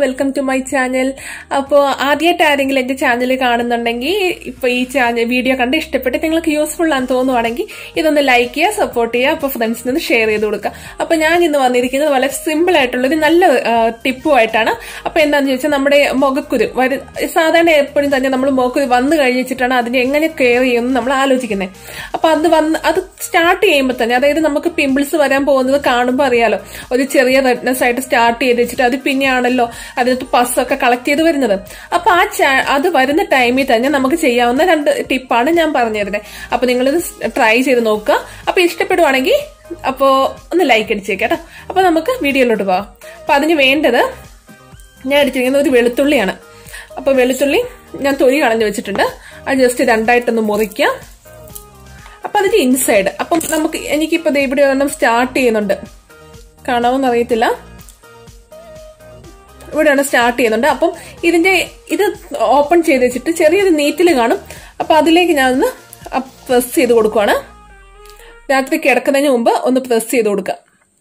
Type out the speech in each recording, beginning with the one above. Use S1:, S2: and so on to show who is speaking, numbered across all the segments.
S1: welcome to my channel അപ്പോൾ ആദ്യമായിട്ട് ആരെങ്കിലും എന്റെ ചാനൽ കാണുന്നുണ്ടെങ്കിൽ ഇപ്പൊ ഈ ചാനൽ വീഡിയോ കണ്ട് ഇഷ്ടപ്പെട്ട് നിങ്ങൾക്ക് യൂസ്ഫുൾ ആണെന്ന് തോന്നുവാണെങ്കിൽ ഇതൊന്ന് ലൈക്ക് ചെയ്യുക സപ്പോർട്ട് ചെയ്യുക അപ്പോൾ ഫ്രണ്ട്സിന് ഷെയർ ചെയ്ത് കൊടുക്കുക അപ്പോൾ ഞാൻ ഇന്ന് വന്നിരിക്കുന്നത് വളരെ സിമ്പിൾ ആയിട്ടുള്ള ഒരു നല്ല ടിപ്പുമായിട്ടാണ് അപ്പോൾ എന്താണെന്ന് ചോദിച്ചാൽ നമ്മുടെ മുഖക്കുരു വരു സാധാരണ എപ്പോഴും തന്നെ നമ്മൾ മുഖക്കുരു വന്നു കഴിഞ്ഞിട്ടാണ് അതിനെ എങ്ങനെ കെയർ ചെയ്യുമെന്ന് നമ്മൾ ആലോചിക്കുന്നത് അപ്പോൾ അത് വന്ന് അത് സ്റ്റാർട്ട് ചെയ്യുമ്പോൾ തന്നെ അതായത് നമുക്ക് പിമ്പിൾസ് വരാൻ പോകുന്നത് കാണുമ്പോൾ അറിയാലോ ഒരു ചെറിയ റെഡ്നെസ് ആയിട്ട് സ്റ്റാർട്ട് ചെയ്ത് വെച്ചിട്ട് അത് പിന്നെയാണല്ലോ അതിനകത്ത് പസ്സൊക്കെ കളക്ട് ചെയ്ത് വരുന്നത് അപ്പൊ ആ ചാ- അത് വരുന്ന ടൈമിൽ തന്നെ നമുക്ക് ചെയ്യാവുന്ന രണ്ട് ടിപ്പാണ് ഞാൻ പറഞ്ഞു തരുന്നത് അപ്പൊ നിങ്ങളിത് ട്രൈ ചെയ്ത് നോക്കുക അപ്പൊ ഇഷ്ടപ്പെടുവാണെങ്കിൽ അപ്പോ ഒന്ന് ലൈക്ക് അടിച്ചേക്കാം അപ്പൊ നമുക്ക് വീഡിയോയിലോട്ട് പോവാം അപ്പൊ അതിന് വേണ്ടത് ഞാൻ എടുത്തിരിക്കുന്നത് ഒരു വെളുത്തുള്ളിയാണ് അപ്പൊ വെളുത്തുള്ളി ഞാൻ തൊലി കളഞ്ഞു വെച്ചിട്ടുണ്ട് അത് ജസ്റ്റ് രണ്ടായിട്ടൊന്ന് മുറിക്കാം അപ്പൊ അതിന്റെ ഇൻസൈഡ് അപ്പം നമുക്ക് എനിക്കിപ്പോ ദേ ഇവിടെ ഒരെണ്ണം സ്റ്റാർട്ട് ചെയ്യുന്നുണ്ട് കാണാമെന്ന് അറിയത്തില്ല ഇവിടെയാണ് സ്റ്റാർട്ട് ചെയ്യുന്നുണ്ട് അപ്പം ഇതിന്റെ ഇത് ഓപ്പൺ ചെയ്ത് വെച്ചിട്ട് ചെറിയൊരു നീറ്റിൽ കാണും അപ്പൊ അതിലേക്ക് ഞാൻ ഒന്ന് പ്രസ് ചെയ്ത് കൊടുക്കുവാണ് രാത്രി കിടക്കുന്നതിന് മുമ്പ് ഒന്ന് പ്രസ് ചെയ്ത് കൊടുക്കുക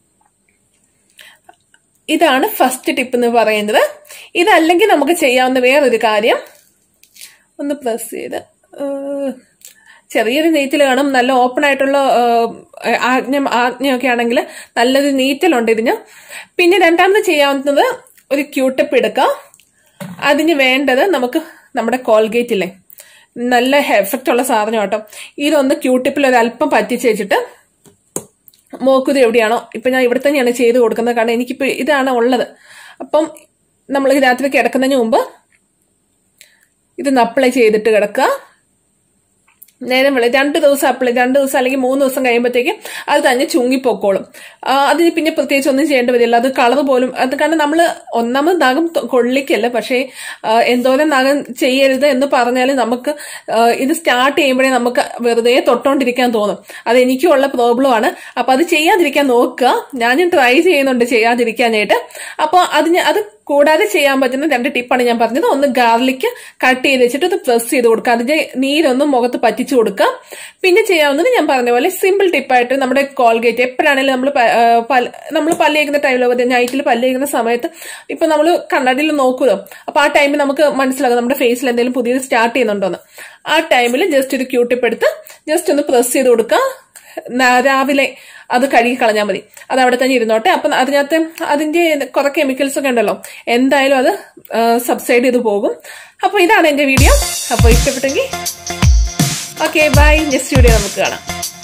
S1: ഇതാണ് ഫസ്റ്റ് ടിപ്പ് എന്ന് പറയുന്നത് ഇതല്ലെങ്കിൽ നമുക്ക് ചെയ്യാവുന്ന വേറൊരു കാര്യം ഒന്ന് പ്രസ് ചെയ്ത് ഏഹ്, ചെറിയൊരു നീറ്റൽ കാണും നല്ല ഓപ്പൺ ആയിട്ടുള്ള ഏഹ്, ആജ്ഞ ആജ്ഞയൊക്കെ ആണെങ്കിൽ നല്ലൊരു നീറ്റലുണ്ട് ഇതിന് പിന്നെ രണ്ടാമത് ചെയ്യാവുന്നത് ഒരു ക്യൂട്ടപ്പ് എടുക്കാം അതിന് വേണ്ടത് നമുക്ക് നമ്മുടെ കോൾഗേറ്റ് ഇല്ലേ നല്ല എഫക്റ്റ് ഉള്ള സാധനം കേട്ടോ ഇതൊന്ന് ക്യൂട്ടിപ്പിൽ ഒരു അല്പം പറ്റിച്ച് വെച്ചിട്ട് മോക്കുത് എവിടെയാണോ ഇപ്പൊ ഞാൻ ഇവിടെ തന്നെയാണ് ചെയ്ത് കൊടുക്കുന്നത് കാരണം എനിക്കിപ്പോ ഇതാണ് ഉള്ളത് അപ്പം നമ്മൾ രാത്രി കിടക്കുന്നതിന് മുമ്പ് ഇതൊന്ന് അപ്ലൈ ചെയ്തിട്ട് കിടക്കുക നേരം വിളി രണ്ട് ദിവസം അപ്ലൈ രണ്ട് ദിവസം അല്ലെങ്കിൽ മൂന്ന് ദിവസം കഴിയുമ്പോഴത്തേക്ക് അത് തന്നെ ചുങ്ങിപ്പോക്കോളും ആ, അതിന് പിന്നെ പ്രത്യേകിച്ച് ഒന്നും ചെയ്യേണ്ടി വരില്ല അത് കളർ പോലും അത് കാരണം നമ്മൾ ഒന്നാമത് നഖം തൊ- കൊള്ളിക്കല്ല പക്ഷേ ആ, എന്തോരം നഖം ചെയ്യരുത് എന്ന് പറഞ്ഞാൽ നമുക്ക് ആ, ഇത് സ്റ്റാർട്ട് ചെയ്യുമ്പോഴേ നമുക്ക് വെറുതെ തൊട്ടോണ്ടിരിക്കാൻ തോന്നും അത് എനിക്കുള്ള പ്രോബ്ലം ആണ് അപ്പൊ അത് ചെയ്യാതിരിക്കാൻ നോക്കുക ഞാനും ട്രൈ ചെയ്യുന്നുണ്ട് ചെയ്യാതിരിക്കാനായിട്ട് അപ്പോൾ അതിന് അത് കൂടാതെ ചെയ്യാൻ പറ്റുന്ന രണ്ട് ടിപ്പാണ് ഞാൻ പറഞ്ഞത് ഒന്ന് ഗാർലിക്ക് കട്ട് ചെയ്ത് വെച്ചിട്ട് അത് പ്രസ് ചെയ്ത് കൊടുക്കുക അതിന്റെ നീരൊന്ന് മുഖത്ത് പറ്റിച്ചു കൊടുക്കുക പിന്നെ ചെയ്യാവുന്നത് ഞാൻ പറഞ്ഞ പോലെ സിമ്പിൾ ടിപ്പായിട്ട് നമ്മുടെ കോൾഗേറ്റ് എപ്പോഴാണെങ്കിലും നമ്മൾ നമ്മൾ പല്ലേക്കുന്ന ടൈമിൽ നൈറ്റിൽ പല്ലേക്കുന്ന സമയത്ത് ഇപ്പൊ നമ്മൾ കണ്ണാടിയിൽ നോക്കുക അപ്പൊ ആ ടൈമിൽ നമുക്ക് മനസ്സിലാകും നമ്മുടെ ഫേസിൽ എന്തെങ്കിലും പുതിയത് സ്റ്റാർട്ട് ചെയ്യുന്നുണ്ടോന്ന് ആ ടൈമിൽ ജസ്റ്റ് ഒരു ക്യൂട്ടിപ്പ് എടുത്ത് ജസ്റ്റ് ഒന്ന് പ്രസ് ചെയ്ത് കൊടുക്കുക ന- രാവിലെ അത് കഴുകി കളഞ്ഞാൽ മതി അത് അവിടെ തന്നെ ഇരുന്നോട്ടെ അപ്പം അതിനകത്ത് അതിന്റെ കുറെ കെമിക്കൽസ് ഒക്കെ ഉണ്ടല്ലോ എന്തായാലും അത് സബ്സൈഡ് ചെയ്ത് പോകും അപ്പോൾ ഇതാണ് എന്റെ വീഡിയോ അപ്പോൾ ഇഷ്ടപ്പെട്ടെങ്കിൽ ഓക്കെ ബൈ നെക്സ്റ്റ് വീഡിയോ നമുക്ക് കാണാം